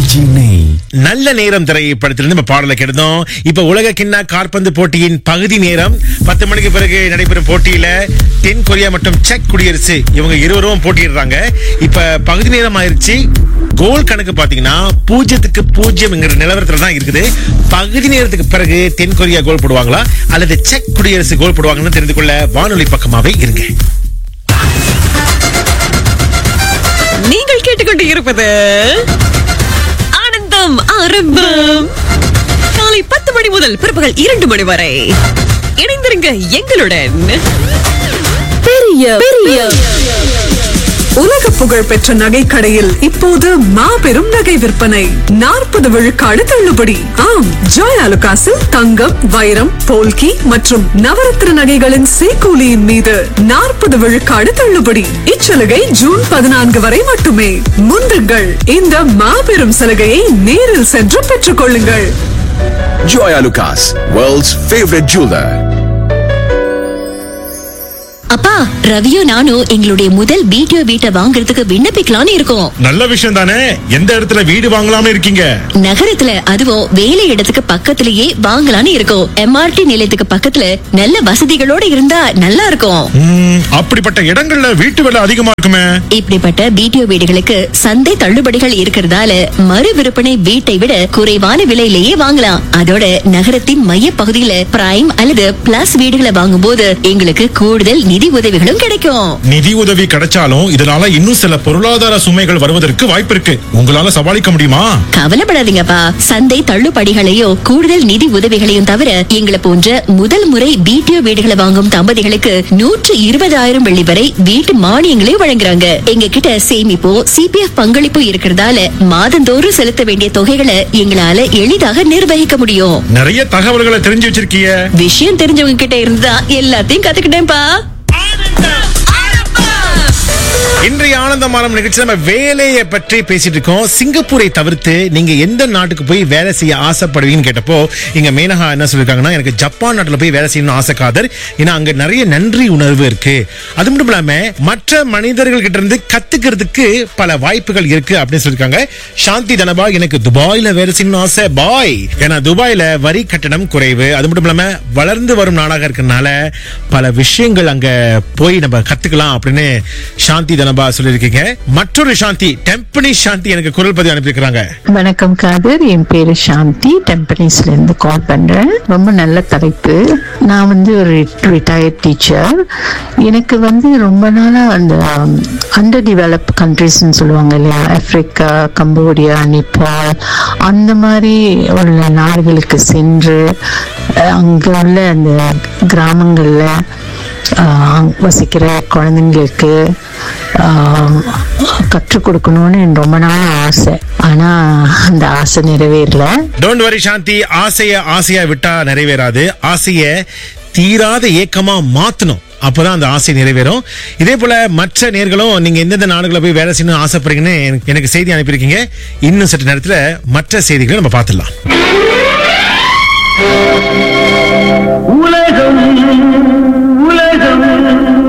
இறைச்சி நெய் நல்ல நேரம் திரைப்படத்திலிருந்து நம்ம பாடலை கெடுந்தோம் இப்ப உலக கிண்ண காற்பந்து போட்டியின் பகுதி நேரம் பத்து மணிக்கு பிறகு நடைபெறும் போட்டியில தென் கொரியா மற்றும் செக் குடியரசு இவங்க இருவரும் போட்டியிடுறாங்க இப்ப பகுதி நேரம் ஆயிருச்சு கோல் கணக்கு பாத்தீங்கன்னா பூஜ்ஜியத்துக்கு பூஜ்ஜியம்ங்கிற நிலவரத்துல தான் இருக்குது பகுதி நேரத்துக்கு பிறகு தென் கொரியா கோல் போடுவாங்களா அல்லது செக் குடியரசு கோல் போடுவாங்கன்னு தெரிந்து கொள்ள வானொலி பக்கமாவே இருங்க நீங்கள் கேட்டுக்கொண்டு இருப்பது ஆனந்தம் ஆரம்பம் காலை பத்து மணி முதல் பிற்பகல் இரண்டு மணி வரை இணைந்திருங்க எங்களுடன் பெரிய பெரிய உலக புகழ் பெற்ற நகை கடையில் இப்போது மாபெரும் நகை விற்பனை நாற்பது விழுக்காடு தள்ளுபடி ஆம் ஜாய் அலுகாசில் தங்கம் வைரம் போல்கி மற்றும் நவரத்ன நகைகளின் சேக்கூலியின் மீது நாற்பது விழுக்காடு தள்ளுபடி இச்சலுகை ஜூன் பதினான்கு வரை மட்டுமே முந்துங்கள் இந்த மாபெரும் சலுகையை நேரில் சென்று பெற்றுக் கொள்ளுங்கள் Joya Lucas, world's favorite jeweler. அப்பா ரவியும் நானும் எங்களுடைய முதல் வீடியோ வீட்டை வாங்குறதுக்கு விண்ணப்பிக்கலாம்னு இருக்கோம் நல்ல விஷயம் தானே எந்த இடத்துல வீடு வாங்கலாம்னு இருக்கீங்க நகரத்துல அதுவும் வேலை இடத்துக்கு பக்கத்திலேயே வாங்கலாம்னு இருக்கோம் எம்ஆர்டி நிலையத்துக்கு பக்கத்துல நல்ல வசதிகளோட இருந்தா நல்லா இருக்கும் ம், அப்படிப்பட்ட இடங்கள்ல வீட்டு விலை அதிகமா இருக்குமே இப்படிப்பட்ட வீடியோ வீடுகளுக்கு சந்தை தள்ளுபடிகள் இருக்கிறதால மறு விற்பனை வீட்டை விட குறைவான விலையிலேயே வாங்கலாம் அதோட நகரத்தின் மைய பகுதியில பிரைம் அல்லது பிளஸ் வீடுகளை வாங்கும்போது எங்களுக்கு கூடுதல் நிதி உதவிகளும் கிடைக்கும் நிதி உதவி கிடைச்சாலும் இதனால இன்னும் சில பொருளாதார சுமைகள் வருவதற்கு வாய்ப்பு இருக்கு உங்களால சமாளிக்க முடியுமா கவலைப்படாதீங்கப்பா சந்தை தள்ளுபடிகளையும் கூடுதல் நிதி உதவிகளையும் தவிர எங்களை போன்ற முதல் முறை வீடியோ வீடுகளை வாங்கும் தம்பதிகளுக்கு நூற்று இருபதாயிரம் வெள்ளி வரை வீட்டு மானியங்களையும் வழங்குறாங்க எங்க கிட்ட சேமிப்போ சிபிஎஃப் பங்களிப்பு இருக்கிறதால மாதந்தோறும் செலுத்த வேண்டிய தொகைகளை எங்களால எளிதாக நிர்வகிக்க முடியும் நிறைய தகவல்களை தெரிஞ்சு வச்சிருக்கீங்க விஷயம் தெரிஞ்சவங்க கிட்ட இருந்தா எல்லாத்தையும் கத்துக்கிட்டேன்ப்பா இன்றைய ஆனந்தமானம் நிகழ்ச்சி நம்ம வேலையை பற்றி பேசிட்டு இருக்கோம் சிங்கப்பூரை தவிர்த்து நீங்க எந்த நாட்டுக்கு போய் வேலை செய்ய ஆசைப்படுவீங்கன்னு கேட்டப்போ இங்க மேனகா என்ன சொல்லிருக்காங்கன்னா எனக்கு ஜப்பான் நாட்டுல போய் வேலை செய்யணும்னு ஆசை காதர் ஏன்னா அங்க நிறைய நன்றி உணர்வு இருக்கு அது மட்டும் இல்லாம மற்ற மனிதர்கள் கிட்ட இருந்து கத்துக்கிறதுக்கு பல வாய்ப்புகள் இருக்கு அப்படின்னு சொல்லிருக்காங்க சாந்தி தனபா எனக்கு துபாயில வேலை செய்யணும்னு ஆசை பாய் ஏன்னா துபாயில வரி கட்டணம் குறைவு அது மட்டும் இல்லாம வளர்ந்து வரும் நாடாக இருக்கறனால பல விஷயங்கள் அங்க போய் நம்ம கத்துக்கலாம் அப்படின்னு சாந்தி தனபா சொல்லியிருக்கீங்க மற்றொரு சாந்தி டெம்பனி சாந்தி எனக்கு குரல் பதிவு அனுப்பியிருக்கிறாங்க வணக்கம் காதர் என் பேரு சாந்தி டெம்பனிஸ்ல இருந்து கால் பண்றேன் ரொம்ப நல்ல தலைப்பு நான் வந்து ஒரு ரிட்டையர்ட் டீச்சர் எனக்கு வந்து ரொம்ப நாளா அந்த அண்டர் டெவலப் கண்ட்ரிஸ்ன்னு சொல்லுவாங்க இல்லையா ஆப்பிரிக்கா கம்போடியா நேபாள் அந்த மாதிரி உள்ள நாடுகளுக்கு சென்று அஹ், அங்க உள்ள அந்த கிராமங்கள்ல ஆஹ், வசிக்கிற குழந்தைங்களுக்கு ஆஹ், கற்றுக் கொடுக்கணும்னு எனக்கு ரொம்ப நாள் ஆசை ஆனா அந்த ஆசை நிறைவேறல டோன்ட் வரி சாந்தி ஆசைய ஆசையா விட்டா நிறைவேறாது ஆசைய தீராத ஏக்கமா மாத்தணும் அப்பதான் அந்த ஆசை நிறைவேறும் இதே போல மற்ற நேர்களும் நீங்க எந்தெந்த நாடுகளை போய் வேலை செய்யணும்னு ஆசைப்படுறீங்கன்னு எனக்கு- எனக்கு செய்தி அனுப்பியிருக்கீங்க இன்னும் சற்று நேரத்துல மற்ற செய்திகளை நம்ம பார்த்துடலாம் உலகம் உலகம்